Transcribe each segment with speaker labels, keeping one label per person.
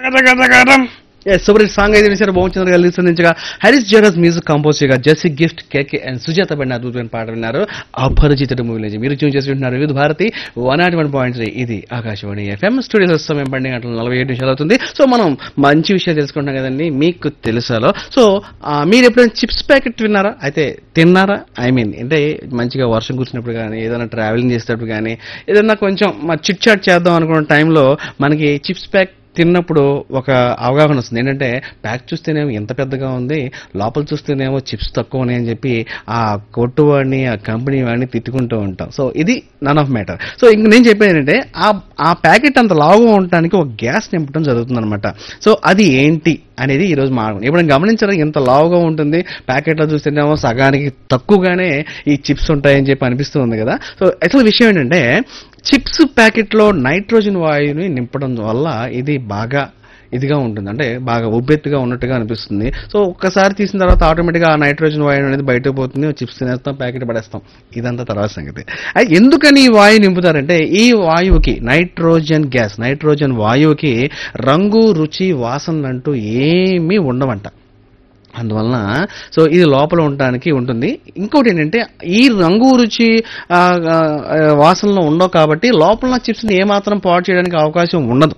Speaker 1: గదగదగదం.
Speaker 2: Super hit song అయితే వినిచారు బాగుంచంద్ర గారు అందించగా హరీష్ జరస్ మ్యూజిక్ కంపోజ్ చేయగా జెస్సీ గిఫ్ట్ కేకే అండ్ సుజాత బండి అద్భుతమైన పాట విన్నారు అపరిచితుడు మూవీ నుంచి మీరు చూన్ చేసి ఉంటున్నారు వివిధ Bharati one not one point three ఇది ఆకాశవాణి ఎఫ్ఎం స్టూడియో సమయం పన్నెండు గంటల నలభై ఏడు నిమిషాలు అవుతుంది సో మనం మంచి విషయాలు తెలుసుకుంటున్నాం కదండి మీకు తెలుసాలో సో ఆ, మీరు ఎప్పుడైనా చిప్స్ ప్యాకెట్ విన్నారా అయితే తిన్నారా ఐ మీన్ అంటే మంచిగా వర్షం కూర్చున్నప్పుడు కానీ ఏదైనా ట్రావెలింగ్ చేసేటప్పుడు కానీ ఏదైనా కొంచెం మా చిట్ చాట్ చేద్దాం అనుకున్న టైంలో మనకి చిప్స్ ప్యాక్ తిన్నప్పుడు ఒక అవగాహన వస్తుంది ఏంటంటే ప్యాక్ చూస్తేనేమో ఎంత పెద్దగా ఉంది లోపల చూస్తేనేమో చిప్స్ తక్కువ ఉన్నాయి అని చెప్పి ఆ కొట్టు వాడిని ఆ కంపెనీ వాడిని తిట్టుకుంటూ ఉంటాం సో ఇది నన్ ఆఫ్ మ్యాటర్ సో ఇంక నేను చెప్పేది ఏంటంటే ఆ ఆ ప్యాకెట్ అంత లావుగా ఉండటానికి ఒక గ్యాస్ నింపడం జరుగుతుంది అనమాట సో అది ఏంటి అనేది ఈ రోజు మాట్లాడుకుందాం ఇప్పుడు గమనించడం ఎంత లావుగా ఉంటుంది ప్యాకెట్లో చూస్తేనేమో సగానికి తక్కువగానే ఈ చిప్స్ ఉంటాయని చెప్పి అనిపిస్తూ ఉంది కదా సో అసలు విషయం ఏంటంటే చిప్స్ ప్యాకెట్లో నైట్రోజన్ వాయువుని నింపడం వల్ల ఇది బాగా ఇదిగా ఉంటుంది అంటే బాగా ఉబ్బెత్తుగా ఉన్నట్టుగా అనిపిస్తుంది సో ఒక్కసారి తీసిన తర్వాత ఆటోమేటిక్గా ఆ నైట్రోజన్ వాయువు అనేది బయటకు పోతుంది చిప్స్ తినేస్తాం ప్యాకెట్ పడేస్తాం ఇదంతా తర్వాత సంగతి అయితే ఎందుకని ఈ వాయువు నింపుతారంటే ఈ వాయువుకి నైట్రోజన్ గ్యాస్ నైట్రోజన్ వాయువుకి రంగు రుచి వాసనలు అంటూ ఏమీ ఉండవంట అందువలన సో ఇది లోపల ఉండడానికి ఉంటుంది ఇంకోటి ఏంటంటే ఈ రంగు రుచి ఆ, ఆ, వాసనలో ఉండవు కాబట్టి లోపల చిప్స్ని ఏమాత్రం పాడు చేయడానికి అవకాశం ఉండదు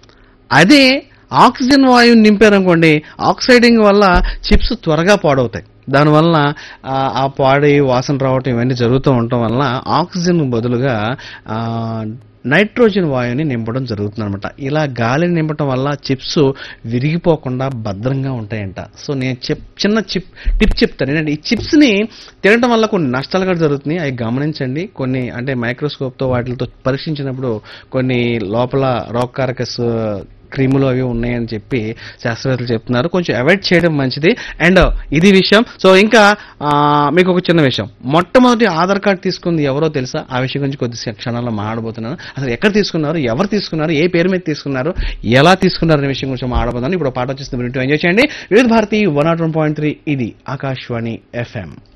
Speaker 2: అదే ఆక్సిజన్ వాయువుని నింపారనుకోండి ఆక్సైడింగ్ వల్ల చిప్స్ త్వరగా పాడవుతాయి దానివల్ల ఆ, ఆ పాడి వాసన రావటం ఇవన్నీ జరుగుతూ ఉండటం వల్ల ఆక్సిజన్ బదులుగా ఆ, నైట్రోజన్ వాయువుని నింపడం జరుగుతుంది అనమాట ఇలా గాలిని నింపడం వల్ల చిప్స్ విరిగిపోకుండా భద్రంగా ఉంటాయంట సో నేను చెప్ చిన్న చిప్ టిప్ చెప్తాను ఏంటంటే ఈ చిప్స్ని తినడం వల్ల కొన్ని నష్టాలు కూడా జరుగుతున్నాయి అవి గమనించండి కొన్ని అంటే మైక్రోస్కోప్తో వాటితో పరీక్షించినప్పుడు కొన్ని లోపల రోగకారక సు- క్రీములు అవి ఉన్నాయని చెప్పి శాస్త్రవేత్తలు చెప్తున్నారు కొంచెం అవాయిడ్ చేయడం మంచిది అండ్ ఇది విషయం సో ఇంకా ఆ, మీకు ఒక చిన్న విషయం మొట్టమొదటి ఆధార్ కార్డ్ తీసుకుంది ఎవరో తెలుసా ఆ విషయం గురించి కొద్ది క్షణాల్లో మాట్లాడబోతున్నాను అసలు ఎక్కడ తీసుకున్నారు ఎవరు తీసుకున్నారు ఏ పేరు మీద తీసుకున్నారు ఎలా తీసుకున్నారు అనే విషయం గురించి మాట్లాడబోతున్నాను ఇప్పుడు పాట వచ్చేస్తుంది మీరు ఎంజాయ్ చేయండి వివిధ Bharati one not one point three ఇది ఆకాశవాణి ఎఫ్ఎం